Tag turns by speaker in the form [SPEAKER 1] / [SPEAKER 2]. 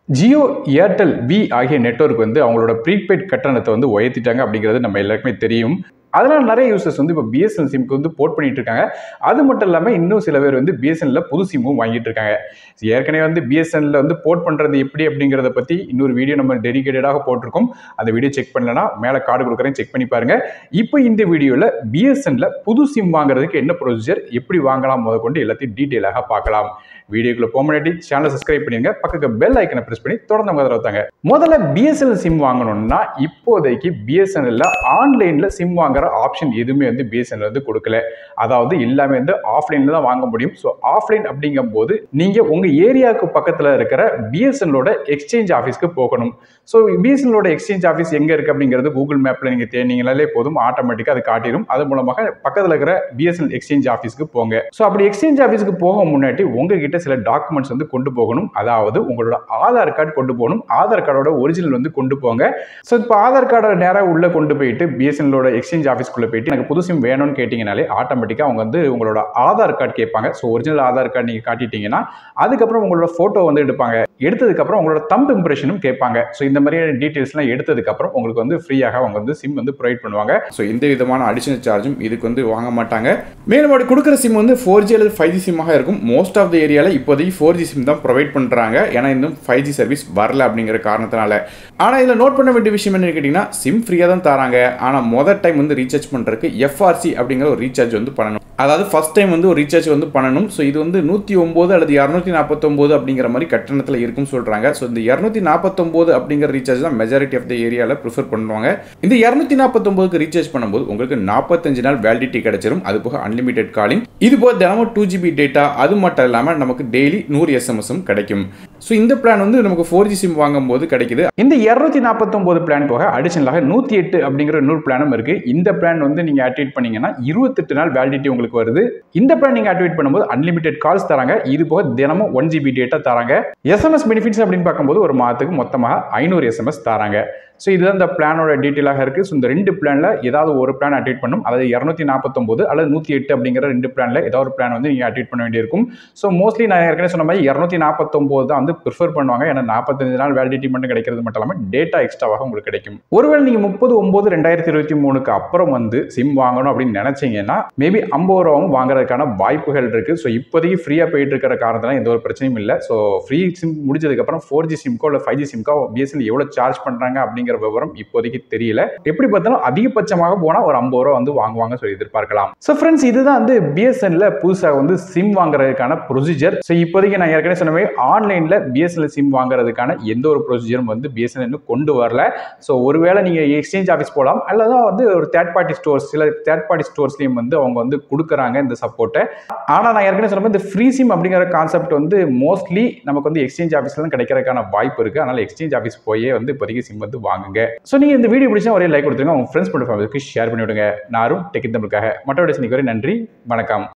[SPEAKER 1] ஜியோ ஏர்டெல் வி ஆகிய நெட்வொர்க் வந்து அவங்களோட ப்ரீபெய்ட் கட்டணத்தை வந்து உயர்த்திட்டாங்க அப்படிங்கிறது நம்ம எல்லாருக்குமே தெரியும் அதனால நிறைய யூசர்ஸ் வந்து இப்போ பிஎஸ்என் சிம்க்கு வந்து போர்ட் பண்ணிட்டு இருக்காங்க அது மட்டும் இல்லாமல் இன்னும் சில பேர் வந்து பிஎஸ்என்ல புது சிம்மும் வாங்கிட்டு இருக்காங்க ஏற்கனவே வந்து பிஎஸ்என்ல வந்து போர்ட் பண்ணுறது எப்படி அப்படிங்கிறத பற்றி இன்னொரு வீடியோ நம்ம டெடிகேட்டடாக போட்டிருக்கோம் அந்த வீடியோ செக் பண்ணலன்னா மேலே கார்டு கொடுக்குறேன் செக் பண்ணி பாருங்க இப்போ இந்த வீடியோவில் பிஎஸ்என்ல புது சிம் வாங்குறதுக்கு என்ன ப்ரொசீஜர் எப்படி வாங்கலாம் முத கொண்டு எல்லாத்தையும் டீட்டெயிலாக பார்க்கலாம் வீடியோக்குள்ள போக முன்னாடி சேனலை சப்ஸ்கிரைப் பண்ணிருங்க பக்கத்துக்கு பெல் ஐக்கனை ப்ரெஸ் பண்ணி தொடர்ந்து அவங்க தரத்தாங்க முதல்ல பிஎஸ்என்எல் சிம் வாங்கணும்னா இப்போதைக்கு பிஎஸ்என்எல்ல ஆன்லைன்ல சிம் வாங்குற ஆப்ஷன் எதுவுமே வந்து பிஎஸ்என்எல் வந்து கொடுக்கல அதாவது எல்லாமே வந்து ஆஃப்லைன்ல தான் வாங்க முடியும் ஸோ ஆஃப்லைன் அப்படிங்கும்போது நீங்க உங்க ஏரியாவுக்கு பக்கத்துல இருக்கிற பிஎஸ்என்எலோட எக்ஸ்சேஞ்ச் ஆஃபீஸ்க்கு போகணும் ஸோ பிஎஸ்என்எலோட எக்ஸ்சேஞ்ச் ஆஃபீஸ் எங்க இருக்கு அப்படிங்கிறது கூகுள் மேப்ல நீங்க தேடினீங்கனாலே போதும் ஆட்டோமேட்டிக்கா அது காட்டிடும் அது மூலமாக பக்கத்துல இருக்கிற பிஎஸ்என்எல் எக்ஸ்சேஞ்ச் ஆஃபீஸ்க்கு போங்க ஸோ அப்படி எக்ஸ்சேஞ்ச் ஆஃபீஸ்க்கு போக முன்னாடி உங்ககிட்ட சில டாக்குமெண்ட்ஸ் வந்து கொண்டு போகணும் அதாவது உங்களோட ஆதார் கார்டு கொண்டு போகணும் ஆதார் கார்டோட ஒரிஜினல் வந்து கொண்டு போங்க ஸோ இப்போ ஆதார் கார்டை நேராக உள்ள கொண்டு போயிட்டு பிஎஸ்என்எலோட எக்ஸ்சேஞ்ச் ஆஃபீஸ்க்குள்ள போயிட்டு எனக்கு புது சிம் வேணும்னு கேட்டிங்கனாலே ஆட்டோமேட்டிக்காக அவங்க வந்து உங்களோட ஆதார் கார்டு கேட்பாங்க ஸோ ஒரிஜினல் ஆதார் கார்டு நீங்கள் காட்டிட்டீங்கன்னா அதுக்கப்புறம் உங்களோட ஃபோட்டோ வந்து எடுப்பாங்க எடுத்ததுக்கப்புறம் உங்களோட தம்ப் இம்ப்ரெஷனும் கேட்பாங்க ஸோ இந்த மாதிரியான டீட்டெயில்ஸ்லாம் எடுத்ததுக்கப்புறம் உங்களுக்கு வந்து ஃப்ரீயாக அவங்க வந்து சிம் வந்து ப்ரொவைட் பண்ணுவாங்க
[SPEAKER 2] ஸோ எந்த விதமான அடிஷனல் சார்ஜும் இதுக்கு வந்து வாங்க மாட்டாங்க மேலும் அப்படி கொடுக்குற சிம் வந்து ஃபோர் ஜி அல்லது ஃபைவ் ஜி சிம்மாக இருக்கும் மோஸ்ட் ஆஃப் த ஏரியாவில் இப்போதைக்கு ஃபோர் ஜி சிம் தான் ப்ரொவைட் பண்ணுறாங்க ஏன்னா இன்னும் ஃபைவ் ஜி சர்வீஸ் வரல அப்படிங்கிற காரணத்தினால ஆனால் இதில் நோட் பண்ண வேண்டிய விஷயம் என்னன்னு கேட்டிங்கன்னா சிம் ஃப்ரீயாக தான் தராங்க ஆனால் மொதல் டைம் வந்து ரீசார்ஜ் பண்ணுறதுக்கு எஃப்ஆர்சி அப்படிங்கிற ஒரு ரீசார்ஜ் வந்து பண்ணணும் அதாவது ஃபர்ஸ்ட் டைம் வந்து ஒரு ரீசார்ஜ் வந்து பண்ணணும் ஸோ இது வந்து நூற்றி ஒம்பது அல்லது இரநூத்தி நாற்பத்தொம்போது அப்படிங்கிற மாதிரி கட்டணத்தில் இருக்கும்னு சொல்கிறாங்க ஸோ இந்த இரநூத்தி நாற்பத்தொம்போது அப்படிங்கிற ரீசார்ஜ் தான் மெஜாரிட்டி ஆஃப் த ஏரியாவில் ப்ரிஃபர் பண்ணுவாங்க இந்த இரநூத்தி நாற்பத்தொம்போதுக்கு ரீசார்ஜ் பண்ணும்போது உங்களுக்கு நாற்பத்தஞ்சு நாள் வேலிடிட்டி கிடைச்சிரும் அது போக அன்லிமிடெட் காலிங் இது போக தினமும் டூ ஜிபி டேட்டா அது மட்டும் இல்லாமல் நமக்கு டெய்லி நூறு எஸ்எம்எஸும் கிடைக்கும் ஸோ இந்த பிளான் வந்து நமக்கு ஃபோர் ஜி சிம் வாங்கும்போது கிடைக்குது
[SPEAKER 1] இந்த இரநூத்தி நாற்பத்தொம்போது பிளான் போக அடிஷனலாக நூற்றி எட்டு அப்படிங்கிற இன்னொரு பிளானும் இருக்கு இந்த பிளான் வந்து நீங்க ஆக்டிவேட் பண்ணீங்கன்னா இருபத்தெட்டு நாள் வேலிடிட்டி உங்களுக்கு வருது இந்த பிளான் நீங்க ஆக்டிவேட் பண்ணும்போது அன்லிமிடெட் கால்ஸ் தராங்க இது போக தினமும் ஒன் ஜிபி டேட்டா தராங்க எஸ்எம்எஸ் பெனிஃபிட்ஸ் அப்படின்னு பார்க்கும்போது ஒரு மாதத்துக்கு மொத்தமாக ஐநூறு எஸ்எம்எஸ் தராங்க ஸோ இதுதான் இந்த பிளானோட டீட்டெயிலாக இருக்குது ஸோ இந்த ரெண்டு பிளானில் ஏதாவது ஒரு பிளான் ஆக்டிவேட் பண்ணும் அதாவது இரநூத்தி நாற்பத்தொம்போது அல்லது நூற்றி எட்டு அப்படிங்கிற ரெண்டு பிளானில் ஏதாவது ஒரு பிளான் வந்து நீங்கள் ஆக்டிவேட் பண்ண வேண்டியிருக்கும் ஸோ மோஸ்ட்லி நான் ஏற்கனவே சொன்ன மாதிரி இரநூத்தி நாற்பத்தொம்போது தான் வந்து ப்ரிஃபர் பண்ணுவாங்க ஏன்னா நாற்பத்தஞ்சு நாள் வேலிடிட்டி மட்டும் கிடைக்கிறது மட்டும் இல்லாமல் டேட்டா எக்ஸ்ட்ராவாக உங்களுக்கு கிடைக்கும் ஒருவேளை நீங்கள் முப்பது ஒம்பது ரெண்டாயிரத்தி இருபத்தி மூணுக்கு அப்புறம் வந்து சிம் வாங்கணும் அப்படின்னு நினச்சிங்கன்னா மேபி ஐம்பது ரூபாவும் வாங்குறதுக்கான வாய்ப்புகள் இருக்குது ஸோ இப்போதைக்கு ஃப்ரீயாக போயிட்டு இருக்கிற காரணத்தில் எந்த ஒரு பிரச்சனையும் இல்லை ஸோ ஃப்ரீ சிம் முடிஞ்சதுக்கப்புறம் ஃபோர் ஜி சிம்க்கோ இல்லை ஃபைவ் ஜி சிம்க்கோ பிஎஸ்என்எல் எவ்வளோ சார்ஜ் பண்ணுறாங்க அப்படிங்கிற விவரம் இப்போதைக்கு தெரியல எப்படி பார்த்தாலும் அதிகபட்சமாக போனால் ஒரு ஐம்பது ரூபா வந்து வாங்குவாங்க சொல்லி எதிர்பார்க்கலாம் ஸோ ஃப்ரெண்ட்ஸ் இதுதான் வந்து பிஎஸ்என்ல புதுசாக வந்து சிம் வாங்குறதுக்கான ப்ரொசீஜர் ஸோ இப்போதைக்கு நான் ஏற்கனவே சொன்ன மாதிரி ஆன்லைனில் பிஎஸ்என்எல் சிம் வாங்குறதுக்கான எந்த ஒரு ப்ரொசீஜரும் வந்து பிஎஸ்என்எல் கொண்டு வரல ஸோ ஒருவேளை நீங்கள் எக்ஸ்சேஞ்ச் ஆஃபீஸ் போகலாம் அல்லது வந்து ஒரு தேர்ட் பார்ட்டி ஸ்டோர்ஸ் சில தேர்ட் பார்ட்டி ஸ்டோர்ஸ்லையும் வந்து அவங்க வந்து கொடுக்குறாங்க இந்த சப்போர்ட்டை ஆனால் நான் ஏற்கனவே சொன்ன மாதிரி இந்த ஃப்ரீ சிம் அப்படிங்கிற கான்செப்ட் வந்து மோஸ்ட்லி நமக்கு வந்து எக்ஸ்சேஞ்ச் ஆஃபீஸ்ல தான் கிடைக்கிறதுக்கான வாய்ப்பு இருக்குது அதனால் எக்ஸ்சேஞ்ச் ஆஃபீஸ் போயே வந்து இப்போதைக்கு சிம் வந்து வாங்குங்க ஸோ நீங்கள் இந்த வீடியோ பிடிச்சா ஒரே லைக் கொடுத்துருங்க உங்கள் ஃப்ரெண்ட்ஸ் மற்றும் ஃபேமிலிக்கு ஷேர் பண்ணி விடுங்க நாரும் டெக்கின் தமிழுக்காக மற்றவடைய சந்திக்கு வரை நன்றி வணக்கம்